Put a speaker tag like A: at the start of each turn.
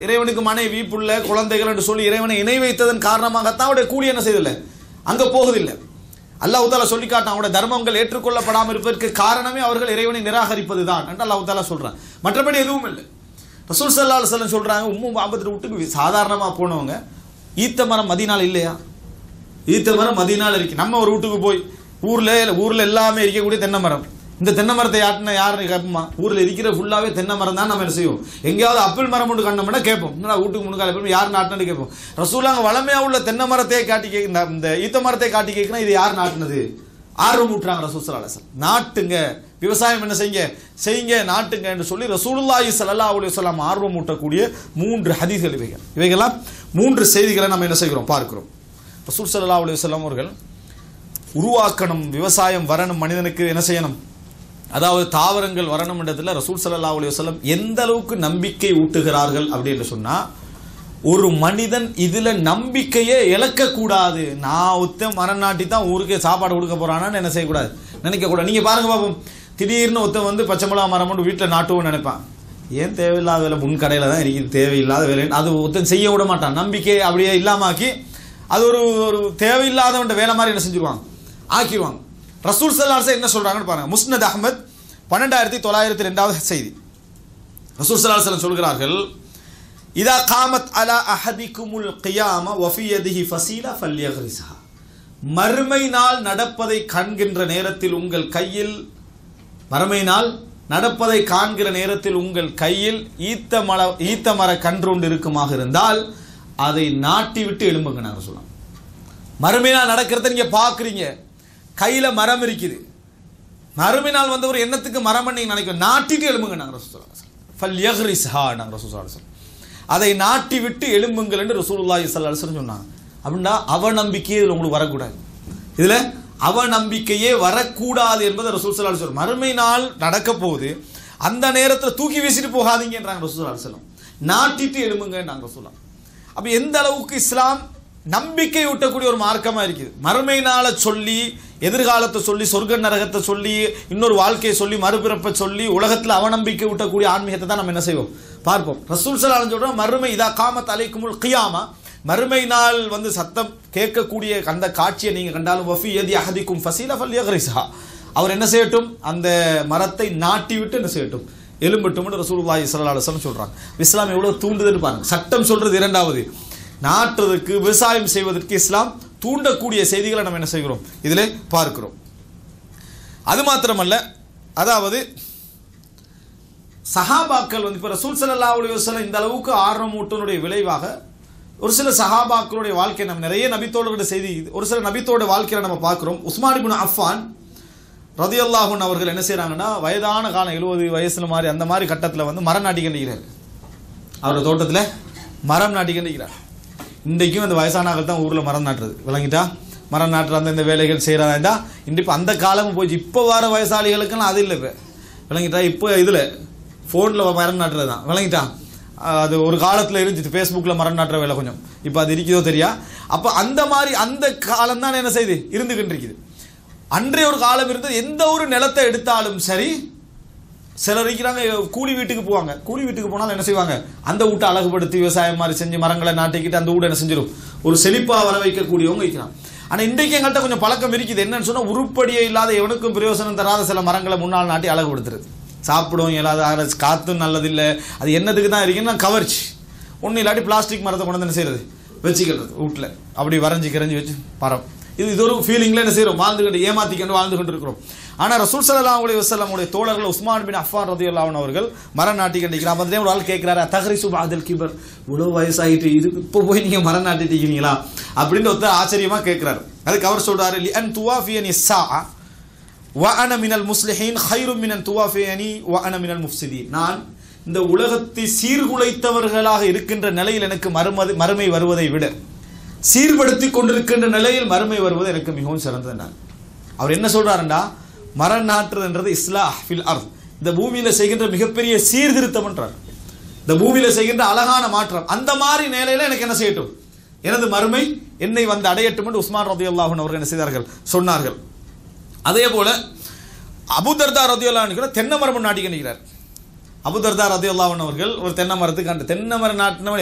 A: இறைவனுக்கு மனைவி புள்ள குழந்தைகள் என்று சொல்லி இறைவனை இணை வைத்ததன் காரணமாகத்தான் அவருடைய கூலி என்ன செய்தில்லை அங்க போகுதில்லை அல்லாஹ் தாலா சொல்லி காட்டான் அவருடைய தர்மங்கள் ஏற்றுக்கொள்ளப்படாமல் இருப்பதற்கு காரணமே அவர்கள் இறைவனை நிராகரிப்பது தான் என்று அல்லாஹ் தாலா சொல்றான் மற்றபடி எதுவும் இல்லை ரசூல் சல்லா அலுவலம் சொல்றாங்க உம்மு பாபத்து வீட்டுக்கு சாதாரணமா போனவங்க ஈத்த மரம் மதினால் இல்லையா ஈத்த மரம் மதினால் இருக்கு நம்ம ஒரு வீட்டுக்கு போய் ஊர்ல ஊர்ல எல்லாமே இருக்கக்கூடிய தென்னை மரம் இந்த தென்னை மரத்தை யாருன்னு யாருன்னு கேட்போமா ஊர்ல இருக்கிற ஃபுல்லாவே தென்னை மரம் தான் நம்ம என்ன செய்வோம் எங்கேயாவது அப்பிள் மரம் ஒன்று கண்டோம்னா கேட்போம் என்னடா வீட்டுக்கு முன்னுக்கால எப்பவும் யார் நாட்டினு கேட்போம் ரசூலாங்க வளமையா உள்ள தென்னை மரத்தை காட்டி கேட்க இந்த- இந்த ஈத்த மரத்தை காட்டி கேட்கணும் இது யார் நாட்டினது ஆர்வம் ஊட்டுறாங்க ரசூல் அலசல் நாட்டுங்க விவசாயம் என்ன செய்யுங்க செய்யுங்க நாட்டுங்க என்று சொல்லி ரசூலுல்லாஹி ஸல்லல்லாஹு அலைஹி வஸல்லம் ஆர்வம் ஊட்டக்கூடிய மூன்று ஹதீஸ்கள் இவைகள் இவைகளாம் மூன்று செய்திகளை நம்ம என்ன செய்கிறோம் பார்க்கிறோம் ரசூல் ஸல்லல்லாஹு அலைஹி வஸல்லம் அவர்கள் உருவாக்கணும் விவசாயம் வரணும் மனிதனுக்கு என்ன செய்யணும் அதாவது தாவரங்கள் வரணும் இடத்துல ரசூல் ஸல்லல்லாஹு அலைஹி வஸல்லம் எந்த அளவுக்கு நம்பிக்கை ஊட்டுகிறார்கள் அப்படின்னு சொன்னா ஒரு மனிதன் இதுல நம்பிக்கையே இழக்க கூடாது நான் ஒத்த மரம் நாட்டி தான் ஊருக்கே சாப்பாடு கொடுக்க போறானான்னு என்ன செய்யக்கூடாது நினைக்க கூடாது நீங்க பாருங்க பாப்போம் திடீர்னு ஒருத்தன் வந்து பச்சை மிளகா மரம் கொண்டு வீட்டில் நாட்டுவோம் நினைப்பான் ஏன் தேவையில்லாத வேலை முன் கடையில தான் இருக்குது தேவையில்லாத வேலை அது ஒருத்தன் செய்ய விட மாட்டான் நம்பிக்கை அப்படியே இல்லாமாக்கி அது ஒரு ஒரு தேவையில்லாதவன் வேலை மாதிரி என்ன செஞ்சிருவாங்க ஆக்கிடுவாங்க ரசூல் சல்லாஸ் என்ன சொல்றாங்கன்னு பாருங்க முஸ்னத் அஹ்மத் பன்னெண்டாயிரத்தி தொள்ளாயிரத்தி ரெண்டாவது செய்தி ரசூல் சல்லாஹ் சொல்கிறார்கள் இதா காமத் அலா அஹதிக்குமுல் கியாம வஃபியதிஹி ஃபசீலா ஃபல்யஹ்ரிஸஹா மறுமை நாள் நடப்பதை காண்கின்ற நேரத்தில் உங்கள் கையில் மறுமை நாள் நடப்பதை காண்கிற நேரத்தில் உங்கள் கையில் ஈத்த மர ஈத்த மர கன்றொண்டு இருக்குமாக இருந்தால் அதை நாட்டி விட்டு எழும்புங்க நாங்கள் சொல்லலாம் மறுமை நாள் நடக்கிறத நீங்க பாக்குறீங்க கையில மரம் இருக்குது மறுமை நாள் வந்த ஒரு எண்ணத்துக்கு மரம் நீங்க நினைக்க நாட்டிட்டு எழும்புங்க நாங்கள் ரசூல் ஃபல் யஹ்ரிஸ்ஹா நாங்கள் ரசூல் அதை நாட்டி விட்டு எழும்புங்கள் என்று ரசூலுல்லாஹி ஸல்லல்லாஹு அலைஹி வஸல்லம் சொன்னாங்க அப்படின்னா அவநம்பிக்கையே இதில் உங்களுக்கு வரக்கூடாது இதுல அவநம்பிக்கையே வரக்கூடாது என்பதை ரசூல் ஸல்லல்லாஹு அலைஹி வஸல்லம் மறுமை நாள் நடக்க போகுது அந்த நேரத்தில் தூக்கி வீசிட்டு போகாதீங்கன்றாங்க ரசூல் ஸல்லல்லாஹு அலைஹி வஸல்லம் நாட்டிட்டு எழும்புங்க நாங்கள் சொல்லலாம் அப்ப எந்த அளவுக்கு இஸ்லாம் நம்பிக்கை ஊட்டக்கூடிய ஒரு மார்க்கமா இருக்குது மறுமை நாளை சொல்லி எதிர்காலத்தை சொல்லி சொர்க்க நரகத்தை சொல்லி இன்னொரு வாழ்க்கையை சொல்லி மறுபிறப்பை சொல்லி உலகத்துல அவநம்பிக்கை ஊட்டக்கூடிய ஆன்மீகத்தை தான் நம்ம என்ன செய்வோம் பார்ப்போம் ரசூல் சலாலம் சொல்றோம் மறுமை இதா காமத் அலைக்குமுல் கியாமா மறுமை நாள் வந்து சத்தம் கேட்கக்கூடிய அந்த காட்சியை நீங்க கண்டாலும் வஃபி எதி அஹதிக்கும் ஃபசீல ஃபல் யக்ரிஸ்ஹா அவர் என்ன செய்யட்டும் அந்த மரத்தை நாட்டி விட்டு என்ன செய்யட்டும் எலும்பட்டும்னு ரசூலுல்லாஹி ஸல்லல்லாஹு அலைஹி வஸல்லம் சொல்றாங்க இஸ்லாம் எவ்வளவு தூண்டுதுன்னு பாருங்க சட்டம் சொல்றது இரண்டாவது நாட்டுறதுக்கு விவசாயம் செய்வதற்கு இஸ்லாம் தூண்டக்கூடிய செய்திகளை நம்ம என்ன செய்கிறோம் இதிலே பார்க்கிறோம் அது மாத்திரமல்ல அதாவது சஹாபாக்கள் வந்து இப்போ ரசூல் ஸல்லல்லாஹு அலைஹி வஸல்லம் இந்த அளவுக்கு ஆர்வம் ஊட்டனுடைய விளைவாக ஒரு சில சஹாபாக்களுடைய வாழ்க்கை நம்ம நிறைய நபித்தோட செய்தி இது. ஒரு சில நபித்தோட வாழ்க்கையில நம்ம பார்க்கிறோம் உஸ்மான் இப்னு அஃபான் ரதியல்லாஹுன் அவர்கள் என்ன செய்றாங்கன்னா வயதான காலம் எழுபது வயசுல மாதிரி அந்த மாதிரி கட்டத்தில் வந்து மரம் நாட்டி கண்டிக்கிறார் அவரோட தோட்டத்தில் மரம் நாட்டி கண்டிக்கிறார் இன்றைக்கும் அந்த வயசானாக்கள் தான் ஊரில் மரம் நாட்டுறது விளங்கிட்டா மரம் நாட்டுற அந்த இந்த வேலைகள் செய்கிறதா இன்று இப்போ அந்த காலமும் போச்சு இப்போ வர வயசாளிகளுக்கெல்லாம் அது இல்லை இப்போ விளங்கிட்டா இப்போ இதில் ஃபோனில் மரம் நாட்டுறது தான் விளங்கிட்டா அது ஒரு காலத்தில் இருந்துச்சு ஃபேஸ்புக்கில் மரம் நாட்டுற வேலை கொஞ்சம் இப்போ அது இருக்குதோ தெரியா அப்போ அந்த மாதிரி அந்த காலம் தான் என்ன செய்யுது இருந்துகிட்டு இருக்குது அன்றைய ஒரு காலம் இருந்தது எந்த ஒரு நிலத்தை எடுத்தாலும் சரி சிலர் இருக்கிறாங்க கூலி வீட்டுக்கு போவாங்க கூலி வீட்டுக்கு போனாலும் என்ன செய்வாங்க அந்த வீட்டை அழகுபடுத்தி விவசாயம் மாதிரி செஞ்சு மரங்களை நாட்டிக்கிட்டு அந்த வீடு என்ன செஞ்சிடும் ஒரு செழிப்பா வர வைக்கக்கூடியவங்க இருக்கிறாங்க ஆனா இன்றைக்கு எங்கள்கிட்ட கொஞ்சம் பழக்கம் இருக்குது என்னன்னு சொன்னா உருப்படியே இல்லாத எவனுக்கும் பிரயோசனம் தராத சில மரங்களை முன்னால் நாட்டி அழகுபடுத்துறது சாப்பிடும் இல்லாத அது காத்தும் நல்லதில்லை அது என்னதுக்கு தான் இருக்குன்னா கவர்ச்சி ஒன்றும் இல்லாட்டி பிளாஸ்டிக் மரத்தை கொண்டு வந்து என்ன செய்யறது வச்சுக்கிறது வீட்டில் அப்படி வரைஞ்சி கிரைஞ்சி வச்சு மரம் இது இது ஒரு ஃபீலிங்ல என்ன செய்யறோம் வாழ்ந்துகிட்டு ஏமாத்திக்கிட்டு வாழ்ந்து கொண்டு இருக்கிறோம் ஆனா ரசூல் ஸல்லல்லாஹு அலைஹி வஸல்லம் உடைய தோழர்கள் உஸ்மான் பின் அஃபான் ரலியல்லாஹு அன்ஹு அவர்கள் மரம் நாட்டி கண்டிக்கிறார் அப்ப ஒரு ஆள் கேட்கிறாரு தஹரிசு பாதல் கிபர் இவ்வளவு வயசாயிட்டு இது இப்போ போய் நீங்க மரம் நாட்டிட்டு இருக்கீங்களா அப்படின்னு ஒருத்தர் ஆச்சரியமா கேட்கிறாரு அதுக்கு அவர் சொல்றாரு லி அன் துவாஃபியனி ஸாஅ வ அன மினல் முஸ்லிஹீன் ஹைரும் மினன் துவாஃபியனி வ அன மினல் முஃப்சிதீன் நான் இந்த உலகத்தை சீர்குலைத்தவர்களாக இருக்கின்ற நிலையில் எனக்கு மறுமது மறுமை வருவதை விட சீர்படுத்தி கொண்டிருக்கின்ற நிலையில் மறுமை வருவது எனக்கு மிகவும் சிறந்தது நான் அவர் என்ன சொல்றாருண்டா மரம் நாட்டுறதுன்றது இஸ்லாஹ் ஃபில் அர்த் இந்த பூமியில செய்கின்ற மிகப்பெரிய சீர்திருத்தம் என்றார் இந்த பூமியில செய்கின்ற அழகான மாற்றம் அந்த மாதிரி நிலையில எனக்கு என்ன செய்யட்டும் எனது மறுமை என்னை வந்து அடையட்டும் என்று உஸ்மான் ரதியுல்லாஹன் அவர்கள் என்ன செய்தார்கள் சொன்னார்கள் அதே போல அபுதர்தா ரதியுல்லாஹன் கூட தென்னை மரம் நாட்டி கணிக்கிறார் அபுதர்தா ரதி அவர்கள் ஒரு தென்னை மரத்துக்கு அந்த தென்னை மரம் நாட்டினவன்